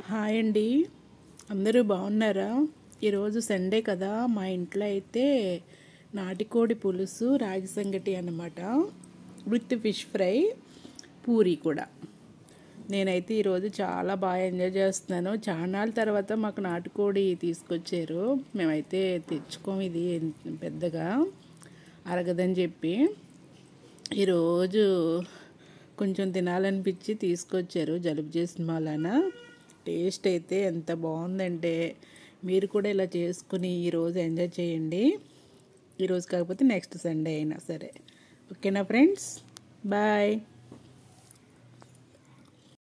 hi అండి అందరూ బాగున్నారా ఈరోజు సండే కదా మా ఇంట్లో అయితే నాటికోడి పులుసు రాగి సంగటి అన్నమాట విత్ ఫిష్ ఫ్రై పూరి కూడా నేనైతే ఈరోజు చాలా బాగా ఎంజాయ్ చేస్తున్నాను చాన్నాళ్ళ తర్వాత మాకు నాటుకోడి తీసుకొచ్చారు మేమైతే తెచ్చుకోము ఇది పెద్దగా అరగదని చెప్పి ఈరోజు కొంచెం తినాలనిపించి తీసుకొచ్చారు జలుబు చేసిన వలన టేస్ట్ అయితే ఎంత బాగుందంటే మీరు కూడా ఇలా చేసుకుని ఈరోజు ఎంజాయ్ చేయండి ఈరోజు కాకపోతే నెక్స్ట్ సండే అయినా సరే ఓకేనా ఫ్రెండ్స్ బాయ్